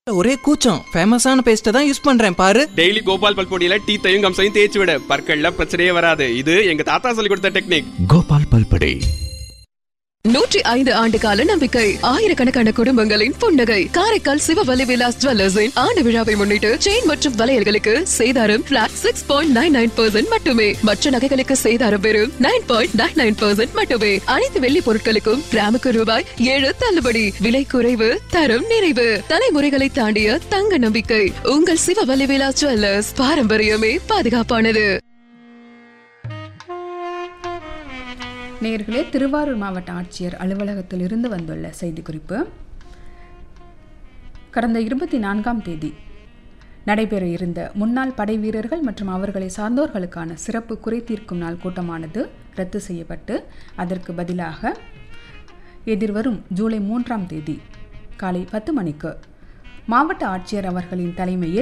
ஒரே கூச்சம் ஃபேமஸான பேஸ்ட்டை தான் யூஸ் பண்றேன் பாரு டெய்லி கோபால் பல்பொடியில டீத்தையும் கம்சையும் தேய்ச்சி விட பற்கள்ல பிரச்சனையே வராது இது எங்க தாத்தா சொல்லி கொடுத்த டெக்னிக் கோபால் பல்படே நூற்றி ஐந்து ஆண்டு கால நம்பிக்கை ஆயிரக்கணக்கான குடும்பங்களின் புன்னகை காரைக்கால் சிவவலி விலாஸ் ஜுவல்லர்ஸின் ஆண்டு விழாவை முன்னிட்டு செயின் மற்றும் வளையல்களுக்கு சேதாரம் flat six point nine nine percent மட்டுமே மற்ற நகைகளுக்கு சேதாரம் வெறும் nine point nine nine percent மட்டுமே அனைத்து வெள்ளி பொருட்களுக்கும் கிராமுக்கு ரூபாய் ஏழு தள்ளுபடி விலை குறைவு தரம் நிறைவு தலைமுறைகளை தாண்டிய தங்க நம்பிக்கை உங்கள் சிவவலி விலாஸ் ஜுவல்லர்ஸ் பாரம்பரியமே பாதுகாப்பானது நேர்களே திருவாரூர் மாவட்ட ஆட்சியர் அலுவலகத்தில் இருந்து வந்துள்ள செய்திக்குறிப்பு கடந்த இருபத்தி நான்காம் தேதி நடைபெற இருந்த முன்னாள் படை வீரர்கள் மற்றும் அவர்களை சார்ந்தோர்களுக்கான சிறப்பு குறை தீர்க்கும் நாள் கூட்டமானது ரத்து செய்யப்பட்டு அதற்கு பதிலாக எதிர்வரும் ஜூலை மூன்றாம் தேதி காலை பத்து மணிக்கு மாவட்ட ஆட்சியர் அவர்களின் தலைமையில்